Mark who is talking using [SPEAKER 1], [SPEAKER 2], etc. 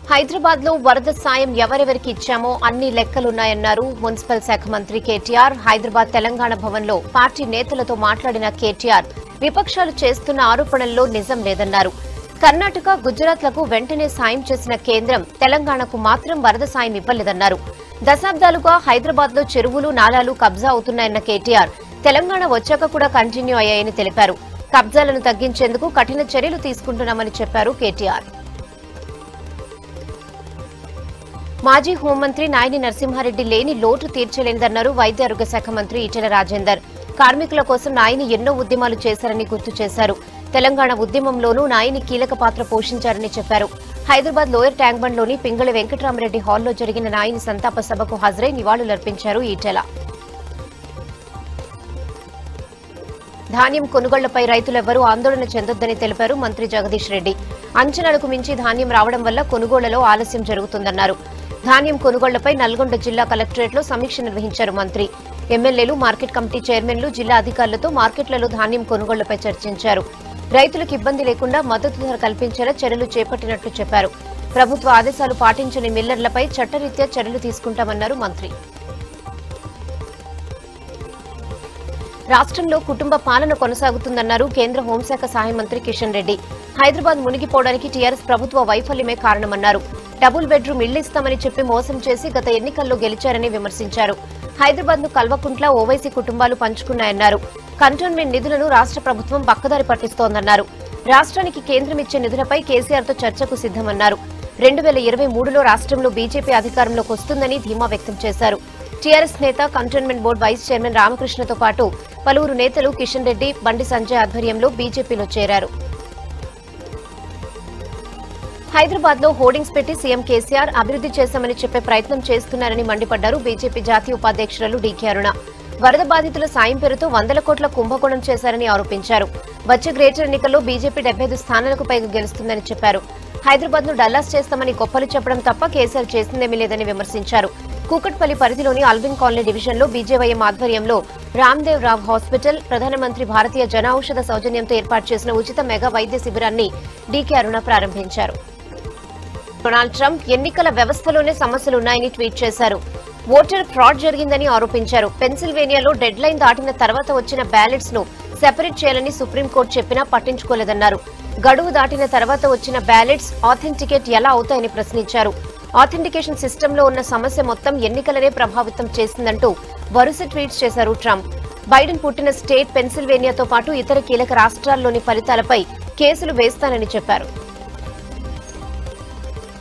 [SPEAKER 1] హైదరాబాద్ లో వరద సాయం ఎవరెవరికి ఇచ్చామో అన్ని లెక్కలున్నాయన్నారు మున్సిపల్ శాఖ మంత్రి కేటీఆర్ హైదరాబాద్ తెలంగాణ భవన్లో పార్టీ నేతలతో మాట్లాడిన కేటీఆర్ విపక్షాలు చేస్తున్న ఆరోపణల్లో నిజం లేదన్నారు కర్ణాటక గుజరాత్లకు వెంటనే సాయం చేసిన కేంద్రం తెలంగాణకు మాత్రం వరద సాయం ఇవ్వలేదన్నారు దశాబ్దాలుగా హైదరాబాద్ లో చెరువులు నాలాలు కబ్జా అవుతున్నాయన్న కేటీఆర్ తెలంగాణ వచ్చాక కూడా కంటిన్యూ అయ్యాయని తెలిపారు కబ్జాలను తగ్గించేందుకు కఠిన చర్యలు తీసుకుంటున్నామని చెప్పారు కేటీఆర్ మాజీ హోంమంత్రి నాయని నరసింహారెడ్డి లేని లోటు తీర్చలేనిదన్నారు వైద్య ఆరోగ్య శాఖ మంత్రి ఈటెల రాజేందర్ కార్మికుల కోసం నాయని ఎన్నో ఉద్యమాలు చేశారని గుర్తు చేశారు తెలంగాణ ఉద్యమంలోనూ నాయని కీలక పాత్ర పోషించారని చెప్పారు హైదరాబాద్ లోయర్ ట్యాంక్ బండ్లోని పింగళి వెంకటరామరెడ్డి హాల్లో జరిగిన నాయని సంతాప సభకు హాజరై నివాళులర్పించారు ఈటెల ధాన్యం కొనుగోళ్లపై రైతులెవ్వరూ ఆందోళన చెందొద్దని తెలిపారు మంత్రి జగదీష్ రెడ్డి అంచనాలకు మించి ధాన్యం రావడం వల్ల కొనుగోళ్లలో ఆలస్యం జరుగుతుందన్నారు ధాన్యం కొనుగోళ్లపై నల్గొండ జిల్లా కలెక్టరేట్లో సమీక్ష నిర్వహించారు మంత్రి ఎమ్మెల్యేలు మార్కెట్ కమిటీ చైర్మన్లు జిల్లా అధికారులతో మార్కెట్లలో ధాన్యం కొనుగోళ్లపై చర్చించారు రైతులకు ఇబ్బంది లేకుండా మద్దతు ధర కల్పించేలా చర్యలు చేపట్టినట్లు చెప్పారు ప్రభుత్వ ఆదేశాలు పాటించని మిల్లర్లపై చట్టరీత్యా చర్యలు తీసుకుంటామన్నారు మంత్రి రాష్ట్రంలో కుటుంబ పాలన కొనసాగుతుందన్నారు కేంద్ర హోంశాఖ సహాయ మంత్రి కిషన్ రెడ్డి హైదరాబాద్ మునిగిపోవడానికి టీఆర్ఎస్ ప్రభుత్వ వైఫల్యమే కారణమన్నారు డబుల్ బెడ్రూమ్ ఇళ్లు ఇస్తామని చెప్పి మోసం చేసి గత ఎన్నికల్లో గెలిచారని విమర్శించారు హైదరాబాద్ ను కల్వకుంట్ల ఓవైసీ కుటుంబాలు పంచుకున్నాయన్నారు కంటోన్మెంట్ నిధులను రాష్ట్ర ప్రభుత్వం పక్కదారి పట్టిస్తోందన్నారు రాష్ట్రానికి కేంద్రం ఇచ్చే నిధులపై కేసీఆర్ తో చర్చకు సిద్దమన్నారు రెండు వేల ఇరవై మూడులో రాష్ట్రంలో బీజేపీ అధికారంలోకి వస్తుందని ధీమా వ్యక్తం చేశారు టీఆర్ఎస్ నేత కంటోన్మెంట్ బోర్డు వైస్ చైర్మన్ రామకృష్ణతో పాటు పలువురు నేతలు కిషన్ రెడ్డి బండి సంజయ్ ఆధ్వర్యంలో బీజేపీలో చేరారు హైదరాబాద్ లో హోర్డింగ్స్ పెట్టి సీఎం కేసీఆర్ అభివృద్ధి చేశామని చెప్పే ప్రయత్నం చేస్తున్నారని మండిపడ్డారు బీజేపీ జాతీయ ఉపాధ్యక్షురాలు డీకే అరుణ వరద బాధితుల సాయం పేరుతో వందల కోట్ల కుంభకోణం చేశారని ఆరోపించారు వచ్చే గ్రేటర్ ఎన్నికల్లో బీజేపీ డెబ్బై ఐదు స్థానాలకు పైగా గెలుస్తుందని చెప్పారు హైదరాబాద్ ను డల్లాస్ చేస్తామని గొప్పలు చెప్పడం తప్ప కేసీఆర్ చేసిందేమీ లేదని విమర్శించారు కూకట్పల్లి పరిధిలోని అల్విన్ కాలనీ డివిజన్లో బీజేవైఎం ఆధ్వర్యంలో రామ్దేవ్ రావ్ హాస్పిటల్ ప్రధానమంత్రి భారతీయ జన ఔషధ సౌజన్యంతో ఏర్పాటు చేసిన ఉచిత మెగా వైద్య శిబిరాన్ని డీకే అరుణ ప్రారంభించారు డొనాల్డ్ ట్రంప్ ఎన్నికల వ్యవస్థలోనే సమస్యలున్నాయని ట్వీట్ చేశారు ఓటర్ ఫ్రాడ్ జరిగిందని ఆరోపించారు పెన్సిల్వేనియాలో డెడ్ లైన్ దాటిన తర్వాత వచ్చిన బ్యాలెట్స్ ను సెపరేట్ చేయాలని సుప్రీంకోర్టు చెప్పినా పట్టించుకోలేదన్నారు గడువు దాటిన తర్వాత వచ్చిన బ్యాలెట్స్ ఆథెంటికేట్ ఎలా అవుతాయని ప్రశ్నించారు ఆథెంటికేషన్ సిస్టంలో ఉన్న సమస్య మొత్తం ఎన్నికలనే ప్రభావితం చేసిందంటూ వరుస ట్వీట్స్ చేశారు ట్రంప్ బైడెన్ పుట్టిన స్టేట్ పెన్సిల్వేనియాతో పాటు ఇతర కీలక రాష్ట్రాల్లోని ఫలితాలపై కేసులు వేస్తానని చెప్పారు